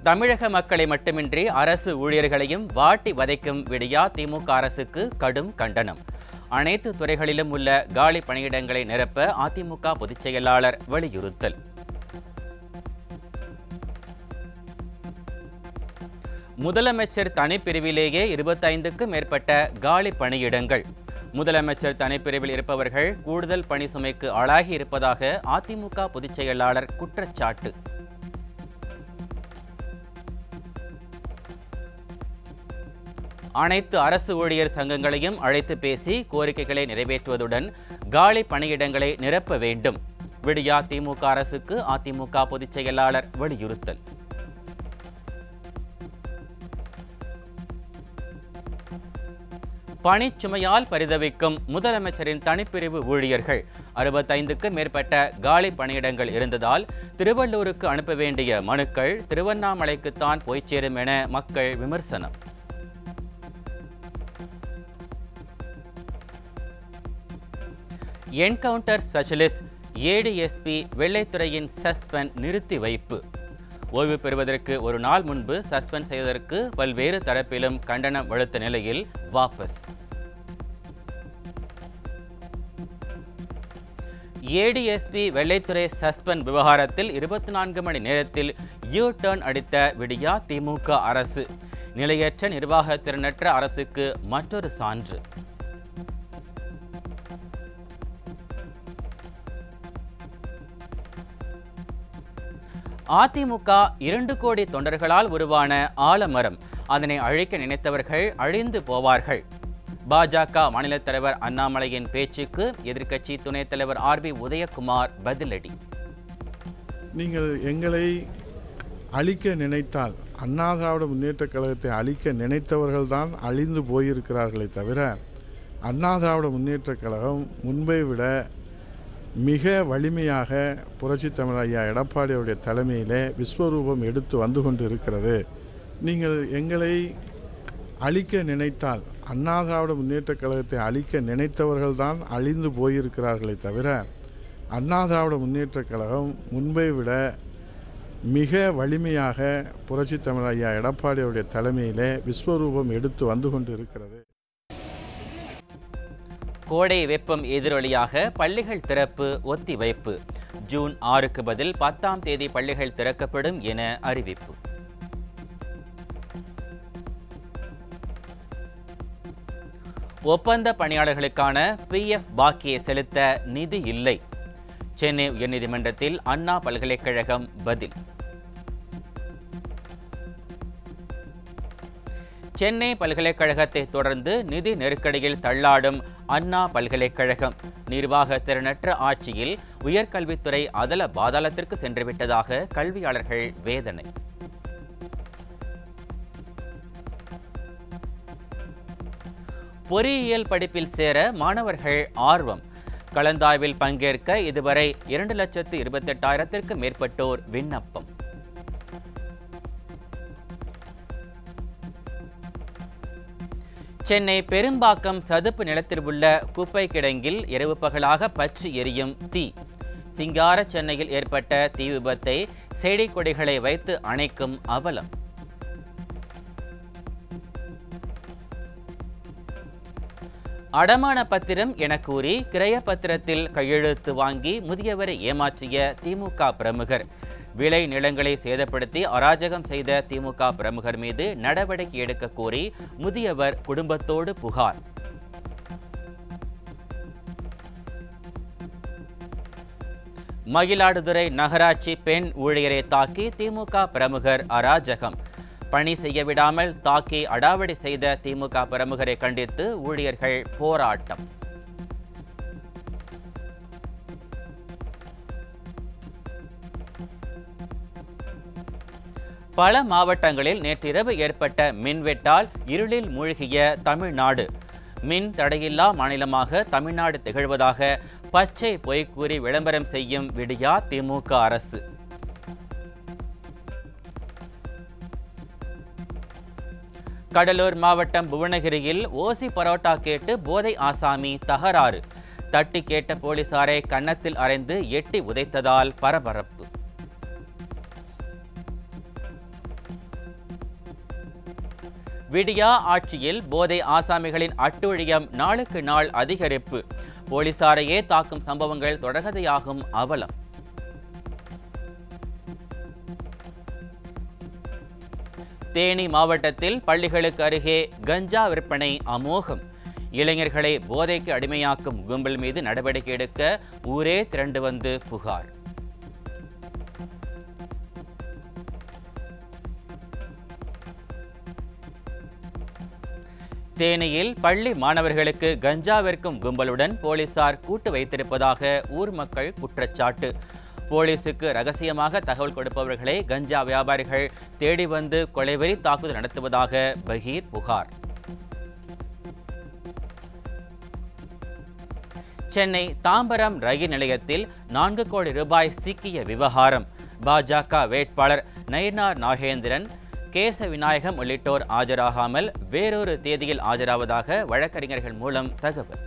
தமிழக மக்களை மட்டுமின்றி அரசு ஊழியர்களையும் வாட்டி வதைக்கும் விடியா திமுக அரசுக்கு கடும் கண்டனம் அனைத்து துறைகளிலும் உள்ள காலி பணியிடங்களை நிரப்ப அதிமுக பொதுச் செயலாளர் வலியுறுத்தல் முதலமைச்சர் தனிப்பிரிவிலேயே இருபத்தைந்துக்கும் மேற்பட்ட காலி பணியிடங்கள் முதலமைச்சர் தனிப்பிரிவில் இருப்பவர்கள் கூடுதல் பணி சுமைக்கு ஆளாகி இருப்பதாக அதிமுக பொதுச் செயலாளர் குற்றச்சாட்டு அனைத்து அரசு ஊழியர் சங்கங்களையும் அழைத்து பேசி கோரிக்கைகளை நிறைவேற்றுவதுடன் காலி பணியிடங்களை நிரப்ப வேண்டும் விடியா திமுக அரசுக்கு அதிமுக பொதுச் செயலாளர் வலியுறுத்தல் பணிச்சுமையால் பரிதவிக்கும் முதலமைச்சரின் தனிப்பிரிவு ஊழியர்கள் அறுபத்தைந்துக்கும் மேற்பட்ட காலி பணியிடங்கள் இருந்ததால் திருவள்ளூருக்கு அனுப்ப வேண்டிய மனுக்கள் திருவண்ணாமலைக்குத்தான் போய்ச் சேரும் என மக்கள் விமர்சனம் என்கவுண்டர் ஸ்பெஷலிஸ்ட் ஏடிஎஸ்பி வெள்ளைத்துறையின் சஸ்பெண்ட் நிறுத்தி வைப்பு ஓய்வு பெறுவதற்கு ஒரு நாள் முன்பு சஸ்பெண்ட் செய்வதற்கு பல்வேறு தரப்பிலும் கண்டனம் வலுத்த நிலையில் வாபஸ் ஏடிஎஸ்பி வெள்ளைத்துறை சஸ்பெண்ட் விவகாரத்தில் இருபத்தி நான்கு மணி நேரத்தில் யூ டர்ன் அடித்த விடியா திமுக அரசு நிலையற்ற நிர்வாக திறனற்ற அரசுக்கு மற்றொரு சான்று அதிமுக இரண்டு கோடி தொண்டர்களால் உருவான ஆலமரம் அதனை அழிக்க நினைத்தவர்கள் அழிந்து போவார்கள் பாஜக மாநில தலைவர் அண்ணாமலையின் பேச்சுக்கு எதிர்க்கட்சி துணைத் தலைவர் ஆர் பி உதயகுமார் பதிலடி நீங்கள் எங்களை அழிக்க நினைத்தால் அண்ணா திராவிட முன்னேற்றக் கழகத்தை அழிக்க நினைத்தவர்கள்தான் அழிந்து போயிருக்கிறார்களே தவிர அண்ணா திராவிட முன்னேற்றக் கழகம் முன்பை விட மிக வலிமையாக புரட்சி தமிழ் ஐயா எடப்பாடியுடைய தலைமையிலே விஸ்வரூபம் எடுத்து வந்து கொண்டு இருக்கிறது நீங்கள் எங்களை அழிக்க நினைத்தால் அண்ணா திராவிட முன்னேற்றக் கழகத்தை அழிக்க நினைத்தவர்கள்தான் அழிந்து போயிருக்கிறார்களே தவிர அண்ணா திராவிட முன்னேற்றக் கழகம் முன்பை விட மிக வலிமையாக புரட்சி தமிழ் ஐயா எடப்பாடியுடைய தலைமையிலே விஸ்வரூபம் எடுத்து வந்து கொண்டு இருக்கிறது கோடை வெப்பம் எதிரொலியாக பள்ளிகள் திறப்பு ஒத்திவைப்பு ஜூன் ஆறுக்கு பதில் பத்தாம் தேதி பள்ளிகள் திறக்கப்படும் என அறிவிப்பு ஒப்பந்த பணியாளர்களுக்கான பிஎஃப் பாக்கியை செலுத்த நிதி இல்லை சென்னை உயர்நீதிமன்றத்தில் அண்ணா பல்கலைக்கழகம் பதில் சென்னை பல்கலைக்கழகத்தை தொடர்ந்து நிதி நெருக்கடியில் தள்ளாடும் அண்ணா பல்கலைக்கழகம் நிர்வாக திறனற்ற ஆட்சியில் உயர்கல்வித்துறை அதல பாதாளத்திற்கு சென்றுவிட்டதாக கல்வியாளர்கள் வேதனை பொறியியல் படிப்பில் சேர மாணவர்கள் ஆர்வம் கலந்தாய்வில் பங்கேற்க இதுவரை இரண்டு லட்சத்து இருபத்தெட்டாயிரத்திற்கு மேற்பட்டோர் விண்ணப்பம் சென்னை பெரும்பாக்கம் சதுப்பு நிலத்தில் உள்ள குப்பை கிடங்கில் இரவு பகலாக பற்றி எரியும் தீ சிங்கார சென்னையில் ஏற்பட்ட தீ விபத்தை செடி கொடிகளை வைத்து அணைக்கும் அவலம் அடமான பத்திரம் என கூறி கிரய பத்திரத்தில் கையெழுத்து வாங்கி முதியவரை ஏமாற்றிய திமுக பிரமுகர் விளை நிலங்களை சேதப்படுத்தி அராஜகம் செய்த திமுக பிரமுகர் மீது நடவடிக்கை எடுக்க கோரி முதியவர் குடும்பத்தோடு புகார் மயிலாடுதுறை நகராட்சி பெண் ஊழியரை தாக்கி திமுக பிரமுகர் அராஜகம் பணி செய்ய விடாமல் தாக்கி அடாவடி செய்த திமுக பிரமுகரை கண்டித்து ஊழியர்கள் போராட்டம் பல மாவட்டங்களில் நேற்றிரவு ஏற்பட்ட மின்வெட்டால் இருளில் மூழ்கிய தமிழ்நாடு மின் தடையில்லா மாநிலமாக தமிழ்நாடு திகழ்வதாக பச்சை பொய் கூறி விளம்பரம் செய்யும் விடியா திமுக அரசு கடலூர் மாவட்டம் புவனகிரியில் ஓசி பரோட்டா கேட்டு போதை ஆசாமி தகராறு தட்டி கேட்ட போலீசாரை கன்னத்தில் அறைந்து எட்டி உதைத்ததால் பரபரப்பு விடியா ஆட்சியில் போதை ஆசாமிகளின் அட்டுழியம் நாளுக்கு நாள் அதிகரிப்பு போலீசாரையே தாக்கும் சம்பவங்கள் தொடர்கதையாகும் அவலம் தேனி மாவட்டத்தில் பள்ளிகளுக்கு அருகே கஞ்சா விற்பனை அமோகம் இளைஞர்களை போதைக்கு அடிமையாக்கும் கும்பல் மீது நடவடிக்கை எடுக்க ஊரே திரண்டு வந்து புகார் தேனியில் பள்ளி மாணவர்களுக்கு கஞ்சா விற்கும் கும்பலுடன் போலீசார் கூட்டு வைத்திருப்பதாக ஊர் மக்கள் குற்றச்சாட்டு போலீசுக்கு ரகசியமாக தகவல் கொடுப்பவர்களை கஞ்சா வியாபாரிகள் தேடி வந்து கொலைவெறி தாக்குதல் நடத்துவதாக பகீர் புகார் சென்னை தாம்பரம் ரயில் நிலையத்தில் நான்கு கோடி ரூபாய் சிக்கிய விவகாரம் பாஜக வேட்பாளர் நயினார் நாகேந்திரன் கேச விநாயகம் உள்ளிட்டோர் ஆஜராகாமல் வேறொரு தேதியில் ஆஜராவதாக வழக்கறிஞர்கள் மூலம் தகவல்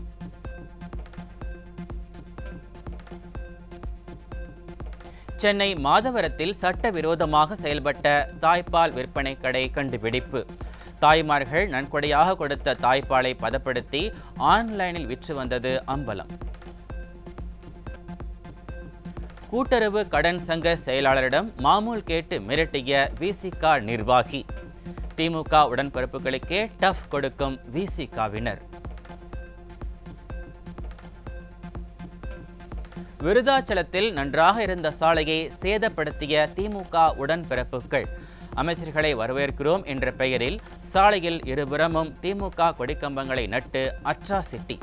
சென்னை மாதவரத்தில் சட்டவிரோதமாக செயல்பட்ட தாய்ப்பால் விற்பனை கடை கண்டுபிடிப்பு தாய்மார்கள் நன்கொடையாக கொடுத்த தாய்ப்பாலை பதப்படுத்தி ஆன்லைனில் விற்று வந்தது அம்பலம் கூட்டுறவு கடன் சங்க செயலாளரிடம் மாமூல் கேட்டு மிரட்டிய விசிகா நிர்வாகி திமுக உடன்பிறப்புகளுக்கே டஃப் கொடுக்கும் விசிகாவினர் விருதாச்சலத்தில் நன்றாக இருந்த சாலையை சேதப்படுத்திய திமுக உடன்பிறப்புகள் அமைச்சர்களை வரவேற்கிறோம் என்ற பெயரில் சாலையில் இருபுறமும் திமுக கொடிக்கம்பங்களை நட்டு அட்ராசிட்டி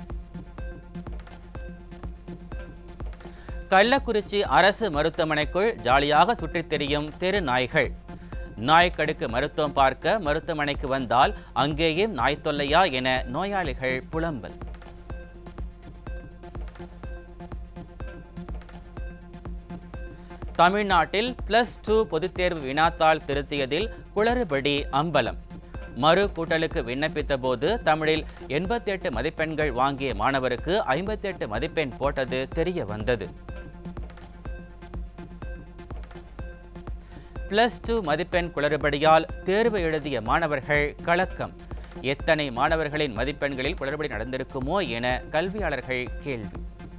கள்ளக்குறிச்சி அரசு மருத்துவமனைக்குள் ஜாலியாக சுற்றித் திரியும் தெரு நாய்கள் நாய்க்கடுக்கு மருத்துவம் பார்க்க மருத்துவமனைக்கு வந்தால் அங்கேயும் நாய் தொல்லையா என நோயாளிகள் புலம்பல் தமிழ்நாட்டில் பிளஸ் டூ பொதுத் தேர்வு வினாத்தாள் திருத்தியதில் குளறுபடி அம்பலம் மறு கூட்டலுக்கு விண்ணப்பித்த போது தமிழில் எண்பத்தி எட்டு மதிப்பெண்கள் வாங்கிய மாணவருக்கு ஐம்பத்தி எட்டு மதிப்பெண் போட்டது தெரிய வந்தது பிளஸ் டூ மதிப்பெண் குளறுபடியால் தேர்வு எழுதிய மாணவர்கள் கலக்கம் எத்தனை மாணவர்களின் மதிப்பெண்களில் குளறுபடி நடந்திருக்குமோ என கல்வியாளர்கள் கேள்வி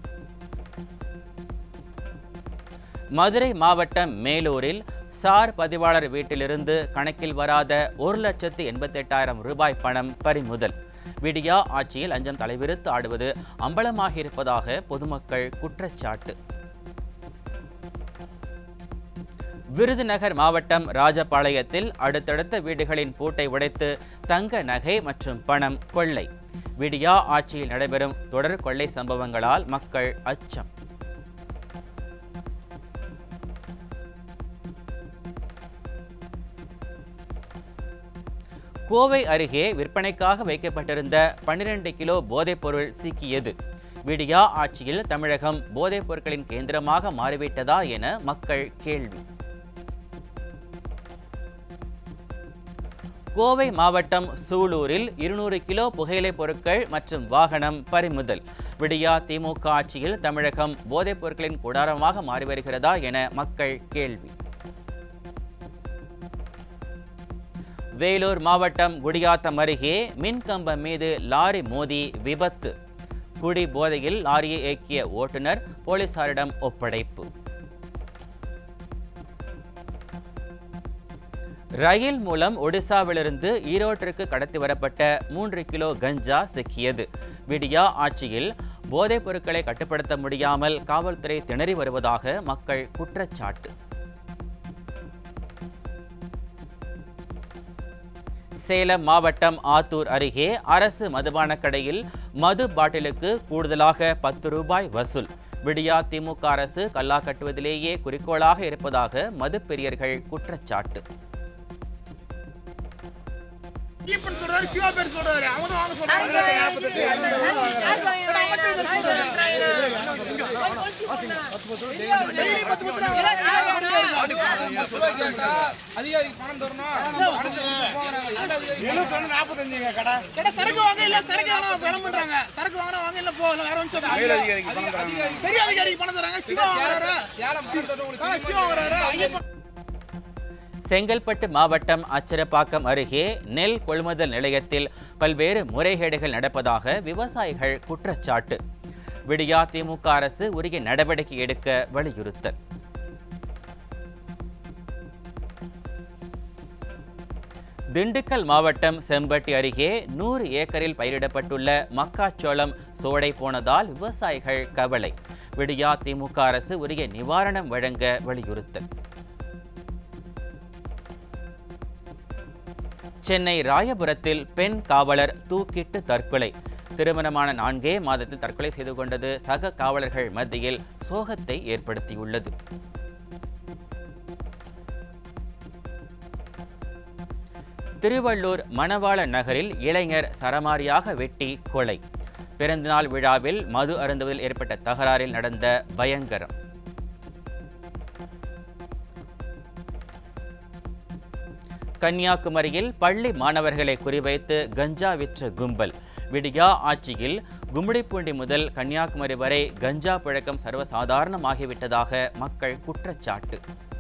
மதுரை மாவட்டம் மேலூரில் சார் பதிவாளர் வீட்டிலிருந்து கணக்கில் வராத ஒரு லட்சத்து எண்பத்தெட்டாயிரம் ரூபாய் பணம் பறிமுதல் விடியா ஆட்சியில் லஞ்சம் தலைவிரித்து ஆடுவது அம்பலமாக இருப்பதாக பொதுமக்கள் குற்றச்சாட்டு விருதுநகர் மாவட்டம் ராஜபாளையத்தில் அடுத்தடுத்த வீடுகளின் பூட்டை உடைத்து தங்க நகை மற்றும் பணம் கொள்ளை விடியா ஆட்சியில் நடைபெறும் தொடர் கொள்ளை சம்பவங்களால் மக்கள் அச்சம் கோவை அருகே விற்பனைக்காக வைக்கப்பட்டிருந்த 12 கிலோ போதைப்பொருள் சிக்கியது விடியா ஆட்சியில் தமிழகம் போதைப் பொருட்களின் கேந்திரமாக மாறிவிட்டதா என மக்கள் கேள்வி கோவை மாவட்டம் சூலூரில் இருநூறு கிலோ புகையிலைப் பொருட்கள் மற்றும் வாகனம் பறிமுதல் விடியா திமுக ஆட்சியில் தமிழகம் போதைப் பொருட்களின் கூடாரமாக மாறி வருகிறதா என மக்கள் கேள்வி வேலூர் மாவட்டம் குடியாத்தம் அருகே மின்கம்பம் மீது லாரி மோதி விபத்து குடி போதையில் லாரியை இயக்கிய ஓட்டுநர் போலீசாரிடம் ஒப்படைப்பு ரயில் மூலம் ஒடிசாவிலிருந்து ஈரோட்டிற்கு கடத்தி வரப்பட்ட மூன்று கிலோ கஞ்சா சிக்கியது விடியா ஆட்சியில் போதைப் பொருட்களை கட்டுப்படுத்த முடியாமல் காவல்துறை திணறி வருவதாக மக்கள் குற்றச்சாட்டு சேலம் மாவட்டம் ஆத்தூர் அருகே அரசு மதுபான கடையில் மது பாட்டிலுக்கு கூடுதலாக பத்து ரூபாய் வசூல் விடியா திமுக அரசு கல்லா கட்டுவதிலேயே குறிக்கோளாக இருப்பதாக மது பிரியர்கள் குற்றச்சாட்டு ஈப்பன் சொல்றாரு சிவா பேர் சொல்றாரு அவனும் வாங்க சொல்றாரு நாற்பத்தெட்டு அமைச்சர் பேர் சொல்றாரு டெய்லி பத்து பத்து அதிகாரிக்கு பணம் தரணும் எழுபத்தொன்னு நாற்பத்தஞ்சுங்க கடை கடை சரக்கு வாங்க இல்ல சரக்கு வாங்க பணம் பண்றாங்க சரக்கு வாங்கினா வாங்க இல்ல போ இல்ல வேற ஒன்றும் சொல்றாங்க பெரிய அதிகாரிக்கு பணம் தராங்க சிவா வராரு சேலம் பணம் தரணும் உங்களுக்கு சிவா வராரு ஐயப்பன் செங்கல்பட்டு மாவட்டம் அச்சரப்பாக்கம் அருகே நெல் கொள்முதல் நிலையத்தில் பல்வேறு முறைகேடுகள் நடப்பதாக விவசாயிகள் குற்றச்சாட்டு விடியா திமுக அரசு உரிய நடவடிக்கை எடுக்க வலியுறுத்தல் திண்டுக்கல் மாவட்டம் செம்பட்டி அருகே நூறு ஏக்கரில் பயிரிடப்பட்டுள்ள மக்காச்சோளம் சோடை போனதால் விவசாயிகள் கவலை விடியா திமுக அரசு உரிய நிவாரணம் வழங்க வலியுறுத்தல் சென்னை ராயபுரத்தில் பெண் காவலர் தூக்கிட்டு தற்கொலை திருமணமான நான்கே மாதத்தில் தற்கொலை செய்து கொண்டது சக காவலர்கள் மத்தியில் சோகத்தை ஏற்படுத்தியுள்ளது திருவள்ளூர் மணவாள நகரில் இளைஞர் சரமாரியாக வெட்டி கொலை பிறந்தநாள் விழாவில் மது அருந்துவதில் ஏற்பட்ட தகராறில் நடந்த பயங்கரம் கன்னியாகுமரியில் பள்ளி மாணவர்களை குறிவைத்து கஞ்சா விற்ற கும்பல் விடியா ஆட்சியில் கும்மிடிப்பூண்டி முதல் கன்னியாகுமரி வரை கஞ்சா புழக்கம் சர்வசாதாரணமாகிவிட்டதாக மக்கள் குற்றச்சாட்டு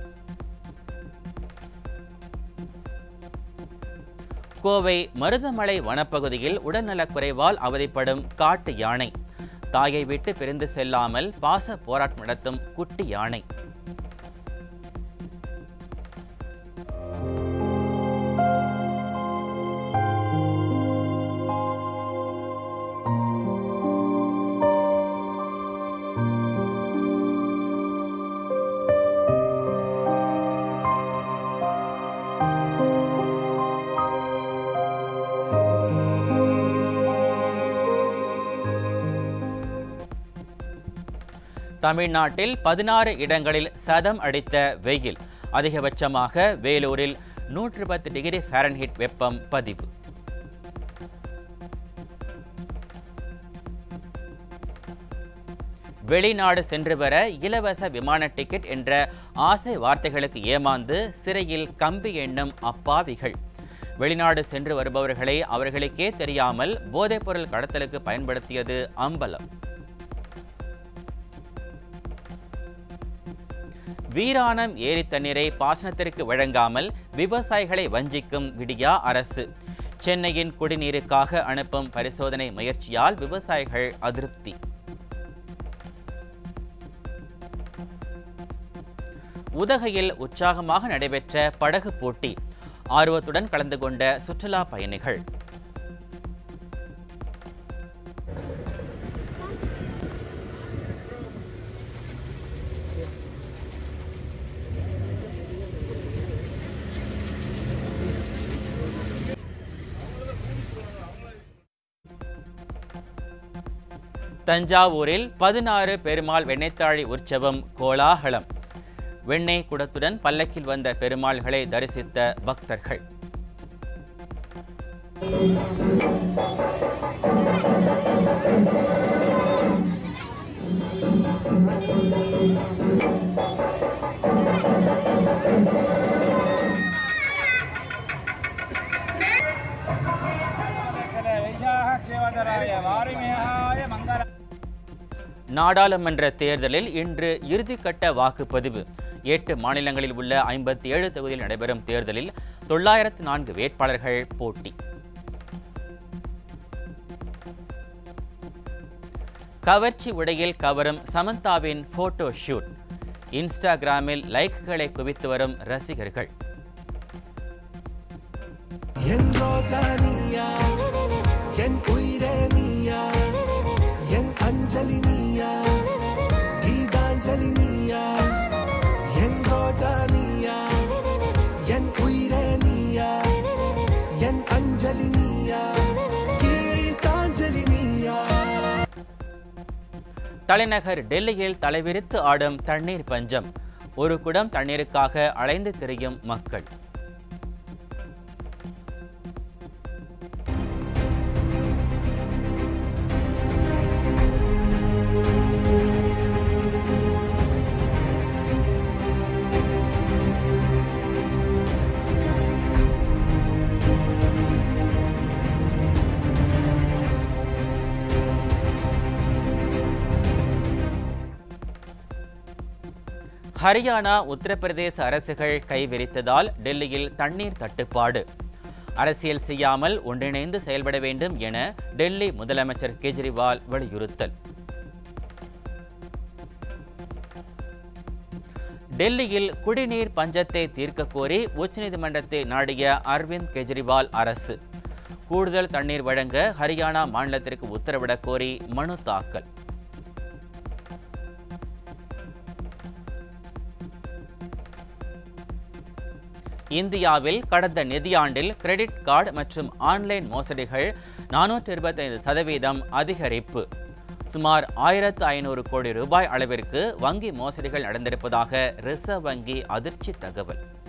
கோவை மருதமலை வனப்பகுதியில் உடல்நலக் குறைவால் அவதிப்படும் காட்டு யானை தாயை விட்டு பிரிந்து செல்லாமல் பாச போராட்டம் நடத்தும் குட்டி யானை தமிழ்நாட்டில் பதினாறு இடங்களில் சதம் அடித்த வெயில் அதிகபட்சமாக வேலூரில் நூற்று பத்து டிகிரி ஃபாரன்ஹீட் வெப்பம் பதிவு வெளிநாடு சென்று வர இலவச விமான டிக்கெட் என்ற ஆசை வார்த்தைகளுக்கு ஏமாந்து சிறையில் கம்பி எண்ணும் அப்பாவிகள் வெளிநாடு சென்று வருபவர்களை அவர்களுக்கே தெரியாமல் போதைப்பொருள் கடத்தலுக்கு பயன்படுத்தியது அம்பலம் வீராணம் ஏரி தண்ணீரை பாசனத்திற்கு வழங்காமல் விவசாயிகளை வஞ்சிக்கும் விடியா அரசு சென்னையின் குடிநீருக்காக அனுப்பும் பரிசோதனை முயற்சியால் விவசாயிகள் அதிருப்தி உதகையில் உற்சாகமாக நடைபெற்ற படகு போட்டி ஆர்வத்துடன் கலந்து கொண்ட சுற்றுலா பயணிகள் தஞ்சாவூரில் பதினாறு பெருமாள் வெண்ணெய்த்தாழி உற்சவம் கோலாகலம் வெண்ணெய் குடத்துடன் பல்லக்கில் வந்த பெருமாள்களை தரிசித்த பக்தர்கள் வைசாக சேவதராய வாரிமேகாய மங்கள நாடாளுமன்ற தேர்தலில் இன்று இறுதிக்கட்ட வாக்குப்பதிவு எட்டு மாநிலங்களில் உள்ள ஐம்பத்தி ஏழு தொகுதியில் நடைபெறும் தேர்தலில் தொள்ளாயிரத்து நான்கு வேட்பாளர்கள் போட்டி கவர்ச்சி உடையில் கவரும் சமந்தாவின் போட்டோ ஷூட் இன்ஸ்டாகிராமில் லைக்குகளை குவித்து வரும் ரசிகர்கள் என் ரோஜா நீயா என் உயிரே நீயா என் அஞ்சலி நீயா கீதாஞ்சலி நீயா என் ரோஜா நீயா என் உயிரே நீயா என் அஞ்சலி நீயா கீதாஞ்சலி நீயா தலைநகர் டெல்லியில் தலைவிரித்து ஆடும் தண்ணீர் பஞ்சம் ஒரு குடம் தண்ணீருக்காக அலைந்து திரியும் மக்கள் ஹரியானா உத்தரப்பிரதேச அரசுகள் கைவிரித்ததால் டெல்லியில் தண்ணீர் தட்டுப்பாடு அரசியல் செய்யாமல் ஒன்றிணைந்து செயல்பட வேண்டும் என டெல்லி முதலமைச்சர் கெஜ்ரிவால் வலியுறுத்தல் டெல்லியில் குடிநீர் பஞ்சத்தை தீர்க்க கோரி உச்சநீதிமன்றத்தை நாடிய அரவிந்த் கெஜ்ரிவால் அரசு கூடுதல் தண்ணீர் வழங்க ஹரியானா மாநிலத்திற்கு உத்தரவிடக் கோரி மனு தாக்கல் இந்தியாவில் கடந்த நிதியாண்டில் கிரெடிட் கார்டு மற்றும் ஆன்லைன் மோசடிகள் நானூற்றி இருபத்தைந்து சதவீதம் அதிகரிப்பு சுமார் ஆயிரத்து ஐநூறு கோடி ரூபாய் அளவிற்கு வங்கி மோசடிகள் நடந்திருப்பதாக ரிசர்வ் வங்கி அதிர்ச்சி தகவல்